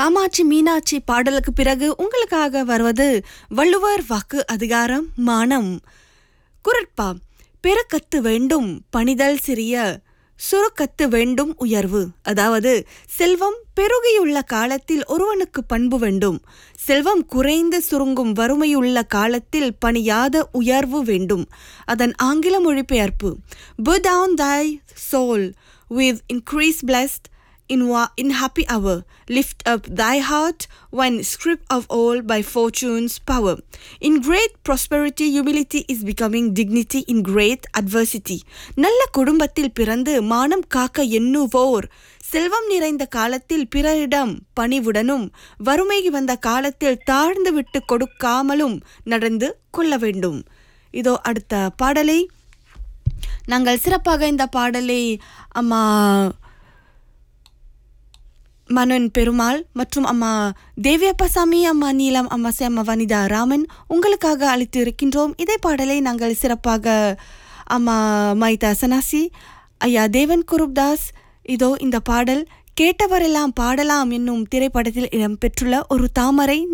காமாட்சி மீனாட்சி பாடலுக்கு பிறகு உங்களுக்காக வருவது வள்ளுவர் வாக்கு அதிகாரம் மானம் குரட்பா பெருக்கத்து வேண்டும் பணிதல் சிறிய சுருக்கத்து வேண்டும் உயர்வு அதாவது செல்வம் பெருகியுள்ள காலத்தில் ஒருவனுக்கு பண்பு வேண்டும் செல்வம் குறைந்து சுருங்கும் வறுமையுள்ள காலத்தில் பணியாத உயர்வு வேண்டும் அதன் ஆங்கில மொழிபெயர்ப்பு Bow down thy soul with increased blessed in, wa- in happy hour. Lift up thy heart when stripped of all by fortune's power. In great prosperity, humility is becoming dignity in great adversity. நல்ல குடும்பத்தில் பிறந்து மானம் காக்க எண்ணுவோர் செல்வம் நிறைந்த காலத்தில் பிறரிடம் பணிவுடனும் வறுமை வந்த காலத்தில் தாழ்ந்து விட்டு கொடுக்காமலும் நடந்து கொள்ள வேண்டும் இதோ அடுத்த பாடலை நாங்கள் சிறப்பாக இந்த பாடலை அம்மா மனன் பெருமாள் மற்றும் அம்மா தேவியப்பசாமி அம்மா நீலம் அம்மா சே அம்மா வனிதா ராமன் உங்களுக்காக அளித்து இருக்கின்றோம் இதே பாடலை நாங்கள் சிறப்பாக அம்மா மைதா சனாசி ஐயா தேவன் குருப்தாஸ் இதோ இந்த பாடல் கேட்டவரெல்லாம் பாடலாம் என்னும் திரைப்படத்தில் இடம்பெற்றுள்ள ஒரு தாமரை